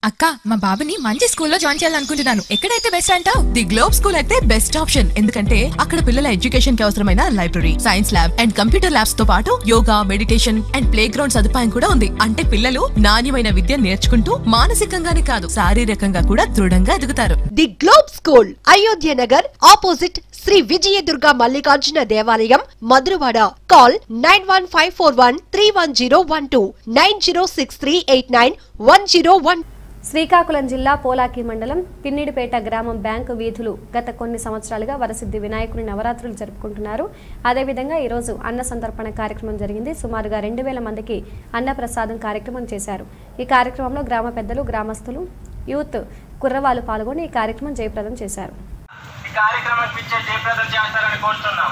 అక్క మా బాబుని మంచి స్కూల్లో జాయిన్ చేయాలనుకుంటున్నాను ఎక్కడైతే బెస్ట్ అంటావు ది గ్లోబ్ స్కూల్ అయితే బెస్ట్ ఆప్షన్ ఎందుకంటే అక్కడ పిల్లల ఎడ్యుకేషన్ కి అవసరమైన library science lab and computer labs తో పాటు yoga meditation and playground సదుపాయం కూడా ఉంది అంటే పిల్లలు నాణ్యమైన విద్య నేర్చుకుంటూ మానసికంగానే కాదు శారీరకంగా కూడా దృఢంగా ఎదుగుతారు the globe school Ayodhya Nagar opposite Shri Vijayadurga Mallikarjuna దేవాలయం Madhurawada call nine one five four one three one zero one two nine zero six three eight nine one zero one Srikakulam జిల్లా పోలాకి మండలం పిన్నిడిపేట గ్రామం బ్యాంకు వీధులు గత కొన్ని సంవత్సరాలుగా వరసిద్ధి వినాయకుని నవరాత్రులు జరుపుకుంటున్నారు అదేవిధంగా ఈరోజు అన్న సంతర్పణ కార్యక్రమం జరిగింది సుమారుగా రెండు వేల మందికి అన్నప్రసాదం కార్యక్రమం చేశారు ఈ కార్యక్రమంలో గ్రామ పెద్దలు గ్రామస్తులు యూత్ కుర్రవాళ్ళు పాల్గొని ఈ కార్యక్రమం జయప్రదం చేశారు ఈ కార్యక్రమం పిచ్చే జయప్రదం చేస్తారని కోరుతున్నాం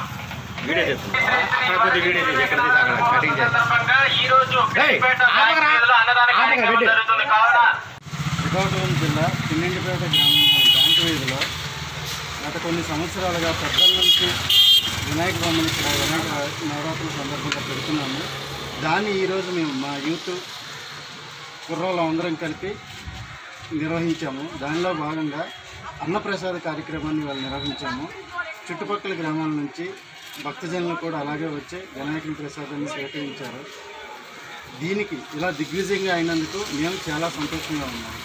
సందర్భంగా ఈ రోజు పిన్నిపేట బ్యాంక్ వీధిలో అన్నదాన కార్యక్రమం జరుగుతుంది కావున శ్రీకాకుళం జిల్లా పిన్నిండిపేట గ్రామంలో బ్యాంకు వీధిలో గత కొన్ని సంవత్సరాలుగా పెద్దల నుంచి వినాయక బొమ్మని ఇక్కడ వినాయక నవరాత్రుల సందర్భంగా పెడుతున్నాము దాన్ని ఈరోజు మేము మా యూత్ కుర్రోళ్ళు అందరం కలిపి నిర్వహించాము దానిలో భాగంగా అన్నప్రసాద కార్యక్రమాన్ని వాళ్ళు నిర్వహించాము చుట్టుపక్కల గ్రామాల నుంచి భక్తజనులు కూడా అలాగే వచ్చి వినాయకుని ప్రసాదాన్ని స్వీకరించారు దీనికి ఇలా దిగ్విజయంగా అయినందుకు మేము చాలా సంతోషంగా ఉన్నాము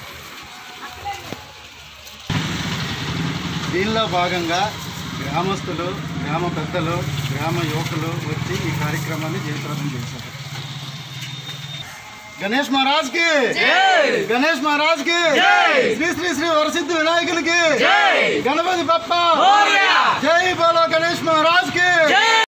దీనిలో భాగంగా గ్రామస్తులు గ్రామ పెద్దలు గ్రామ యువకులు వచ్చి ఈ కార్యక్రమాన్ని జయప్రదం చేశారు గణేష్ మహారాజ్ కి గణేష్ మహారాజ్ కి శ్రీ శ్రీ శ్రీ వరసిద్ధి వినాయకులకి గణపతి బప్ప జై బోలో గణేష్ మహారాజ్